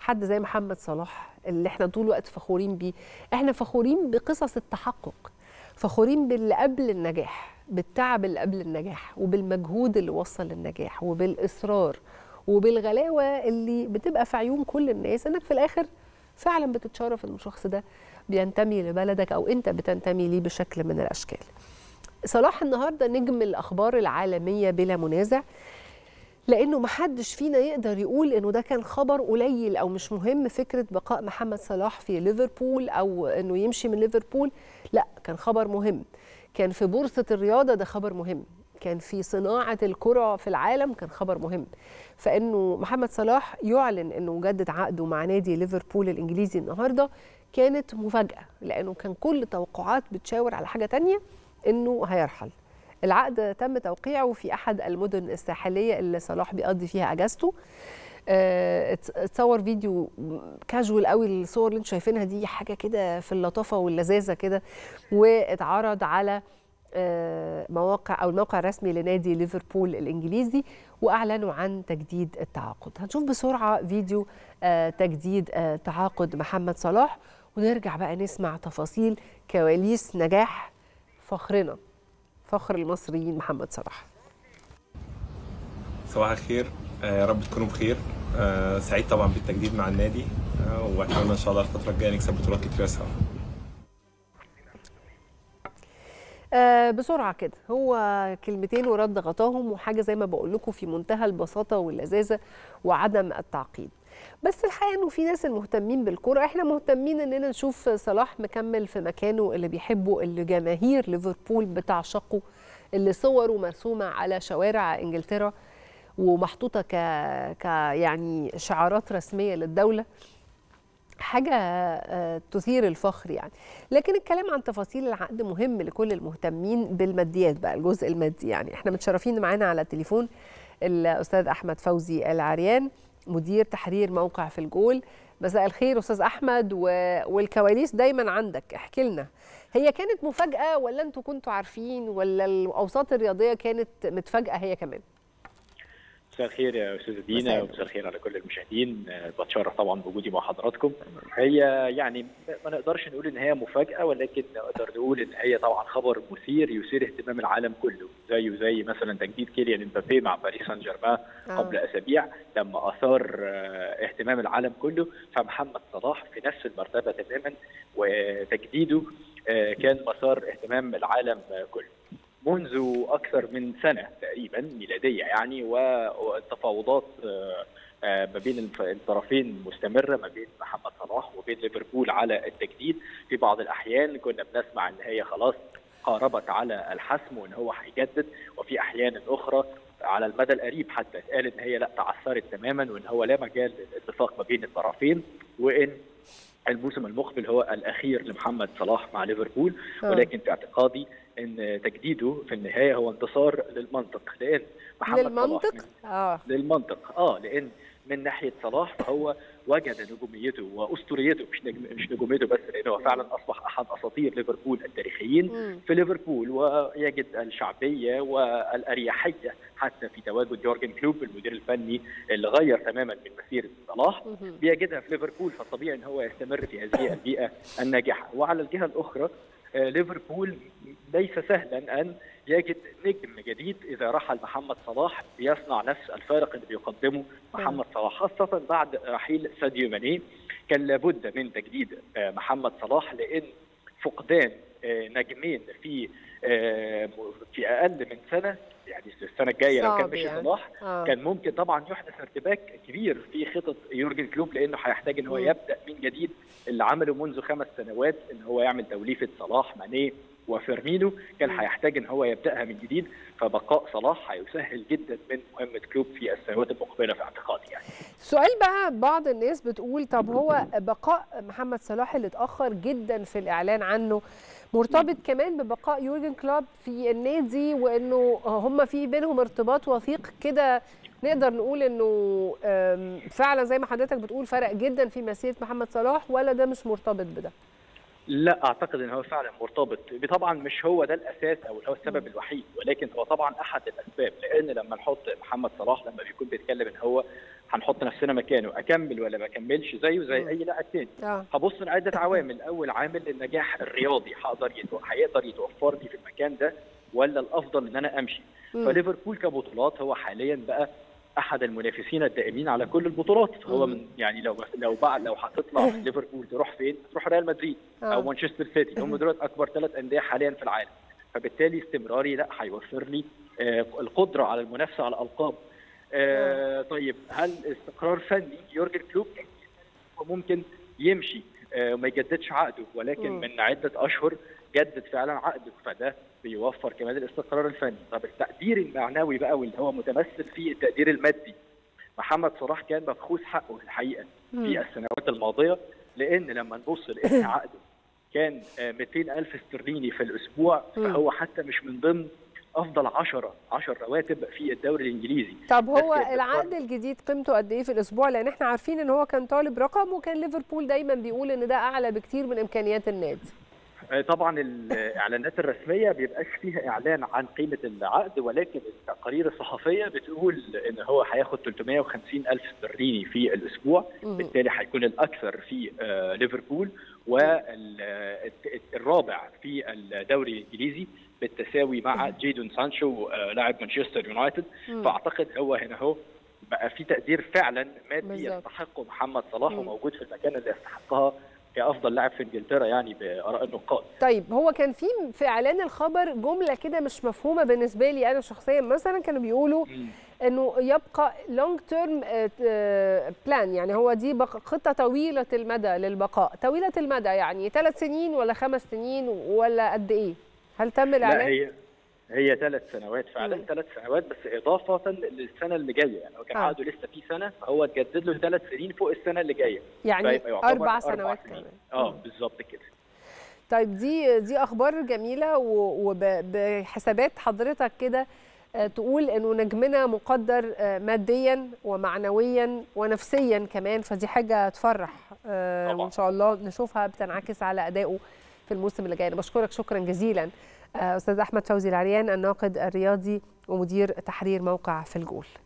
حد زي محمد صلاح اللي احنا طول الوقت فخورين بيه احنا فخورين بقصص التحقق فخورين باللي قبل النجاح بالتعب اللي قبل النجاح وبالمجهود اللي وصل للنجاح وبالاصرار وبالغلاوه اللي بتبقى في عيون كل الناس انك في الاخر فعلا بتتشرف ان الشخص ده بينتمي لبلدك او انت بتنتمي ليه بشكل من الاشكال. صلاح النهارده نجم الاخبار العالميه بلا منازع لانه محدش فينا يقدر يقول انه ده كان خبر قليل او مش مهم فكره بقاء محمد صلاح في ليفربول او انه يمشي من ليفربول لا كان خبر مهم كان في بورصه الرياضه ده خبر مهم كان في صناعه الكره في العالم كان خبر مهم فانه محمد صلاح يعلن انه جدد عقده مع نادي ليفربول الانجليزي النهارده كانت مفاجاه لانه كان كل التوقعات بتشاور على حاجه تانية انه هيرحل العقد تم توقيعه في احد المدن الساحليه اللي صلاح بيقضي فيها اجازته اتصور فيديو كاجوال قوي الصور اللي انتم شايفينها دي حاجه كده في اللطافه واللذاذه كده واتعرض على مواقع او الموقع الرسمي لنادي ليفربول الانجليزي واعلنوا عن تجديد التعاقد هنشوف بسرعه فيديو تجديد تعاقد محمد صلاح ونرجع بقى نسمع تفاصيل كواليس نجاح فخرنا فخر المصريين محمد صلاح صباح الخير يا رب تكونوا بخير سعيد طبعا بالتجديد مع النادي واتمنى ان شاء الله الفتره الجايه نكسب بطولات كتير سوا آه بسرعه كده هو كلمتين ورد غطاهم وحاجه زي ما بقول لكم في منتهى البساطه واللذاذه وعدم التعقيد بس الحقيقه انه في ناس المهتمين بالكوره احنا مهتمين اننا نشوف صلاح مكمل في مكانه اللي بيحبه اللي جماهير ليفربول بتعشقه اللي صوره مرسومه على شوارع انجلترا ومحطوطه ك... ك يعني شعارات رسميه للدوله حاجه تثير الفخر يعني لكن الكلام عن تفاصيل العقد مهم لكل المهتمين بالماديات بقى الجزء المادي يعني احنا متشرفين معانا على التليفون الاستاذ احمد فوزي العريان مدير تحرير موقع في الجول مساء الخير استاذ احمد و... والكواليس دايما عندك احكي لنا هي كانت مفاجاه ولا انتوا كنتوا عارفين ولا الاوساط الرياضيه كانت متفاجاه هي كمان مساء الخير يا استاذه دينا ومساء الخير على كل المشاهدين بتشرف طبعا بوجودي مع حضراتكم هي يعني ما نقدرش نقول ان هي مفاجاه ولكن نقدر نقول ان هي طبعا خبر مثير يثير اهتمام العالم كله زيه زي مثلا تجديد كيليان امبابي مع باريس سان جيرمان قبل اسابيع لما اثار اهتمام العالم كله فمحمد صلاح في نفس المرتبه تماما وتجديده كان مسار اهتمام العالم كله منذ اكثر من سنه تقريبا ميلاديه يعني والتفاوضات ما بين الطرفين مستمره ما بين محمد صلاح وبين ليفربول على التجديد في بعض الاحيان كنا بنسمع ان هي خلاص قاربت على الحسم وان هو هيجدد وفي احيان اخرى على المدى القريب حتى قال ان هي لا تعثرت تماما وان هو لا مجال للاتفاق ما بين الطرفين وان الموسم المقبل هو الاخير لمحمد صلاح مع ليفربول ولكن في اعتقادي ان تجديده في النهايه هو انتصار للمنطق لان محمد للمنطق؟ صلاح من اه للمنطق اه لان من ناحيه صلاح فهو وجد نجوميته واسطوريته مش نجم مش نجوميته بس لانه هو فعلا اصبح احد اساطير ليفربول التاريخيين مم. في ليفربول ويجد الشعبيه والاريحيه حتى في تواجد يورجن كلوب المدير الفني اللي غير تماما من مسيره صلاح مهم. بيجدها في ليفربول فالطبيعي ان هو يستمر في هذه البيئه الناجحه وعلى الجهه الاخرى آه، ليفربول ليس سهلا ان يجد نجم جديد اذا رحل محمد صلاح بيصنع نفس الفارق اللي بيقدمه محمد صلاح خاصه بعد رحيل ساديو ماني كان لابد من تجديد آه، محمد صلاح لان فقدان آه، نجمين في آه، في اقل من سنه يعني السنه الجايه لو كان صعب مشي يعني. صلاح آه. كان ممكن طبعا يحدث ارتباك كبير في خطط يورجن كلوب لانه هيحتاج ان هو مم. يبدا من جديد اللي عمله منذ خمس سنوات ان هو يعمل توليفه صلاح ماني وفيرمينو كان مم. هيحتاج ان هو يبداها من جديد فبقاء صلاح هيسهل جدا من مهمه كلوب في السنوات المقبله في اعتقادي يعني سؤال بقى بعض الناس بتقول طب هو بقاء محمد صلاح اللي اتاخر جدا في الاعلان عنه مرتبط كمان ببقاء يورجن كلوب في النادي وانه هم في بينهم ارتباط وثيق كده نقدر نقول انه أم، فعلا زي ما حضرتك بتقول فرق جدا في مسيره محمد صلاح ولا ده مش مرتبط بده؟ لا اعتقد ان هو فعلا مرتبط طبعا مش هو ده الاساس او هو السبب الوحيد ولكن هو طبعا احد الاسباب لان لما نحط محمد صلاح لما بيكون بيتكلم ان هو هنحط نفسنا مكانه اكمل ولا ما اكملش زيه زي اي لاعب تاني آه. هبص لعده عوامل اول عامل النجاح الرياضي هقدر يتو... هيقدر يتوفر لي في المكان ده ولا الافضل ان انا امشي مم. فليفربول كبطولات هو حاليا بقى احد المنافسين الدائمين على كل البطولات هو مم. من يعني لو لو بعد لو هتطلع من ليفربول تروح فين؟ تروح ريال مدريد آه. او مانشستر سيتي هم دول اكبر ثلاث انديه حاليا في العالم فبالتالي استمراري لا هيوفر لي آه، القدره على المنافسه على الالقاب آه، طيب هل استقرار فني يورجن كلوب ممكن يمشي آه، وما يجددش عقده ولكن مم. من عده اشهر جدد فعلا عقده فده بيوفر كمان الاستقرار الفني طب التقدير المعنوي بقى واللي هو متمثل في التقدير المادي محمد صلاح كان مبخوث حقه الحقيقه في السنوات الماضيه لان لما نبص لان عقده كان آه، 200 ألف استرليني في الأسبوع مم. فهو حتى مش من ضمن أفضل 10 10 رواتب في الدوري الإنجليزي طب هو بس العقد الجديد قيمته قد ايه في الاسبوع لان احنا عارفين ان هو كان طالب رقم وكان ليفربول دايما بيقول ان ده اعلى بكتير من امكانيات النادي آه، طبعا الاعلانات الرسميه بيبقاش فيها اعلان عن قيمه العقد ولكن التقارير الصحفيه بتقول ان هو هياخد 350 الف استرليني في الاسبوع مم. بالتالي هيكون الاكثر في آه، ليفربول والرابع في الدوري الانجليزي بالتساوي مع جيدون سانشو آه، لاعب مانشستر يونايتد مم. فاعتقد هو هنا هو بقى في تقدير فعلا مادي بالظبط. يستحقه محمد صلاح مم. وموجود في المكان اللي يستحقها كافضل لاعب في انجلترا يعني باراء النقاد طيب هو كان في في اعلان الخبر جمله كده مش مفهومه بالنسبه لي انا شخصيا مثلا كانوا بيقولوا انه يبقى لونج تيرم بلان يعني هو دي بق- خطه طويله المدى للبقاء طويله المدى يعني ثلاث سنين ولا خمس سنين ولا قد ايه هل تم لا الاعلان هي هي ثلاث سنوات فعلا مم. ثلاث سنوات بس اضافه للسنه اللي جايه يعني هو كان آه. عقده لسه في سنه فهو اتجدد له ثلاث سنين فوق السنه اللي جايه يعني فيبقى يعتبر اربع سنوات سنين. كمان اه مم. بالظبط كده طيب دي دي اخبار جميله وبحسابات حضرتك كده آه، تقول انه نجمنا مقدر آه، ماديا ومعنويا ونفسيا كمان فدي حاجه تفرح آه، طبعاً. وان شاء الله نشوفها بتنعكس على ادائه في الموسم اللي جاي انا بشكرك شكرا جزيلا آه، استاذ احمد فوزي العريان الناقد الرياضي ومدير تحرير موقع في الجول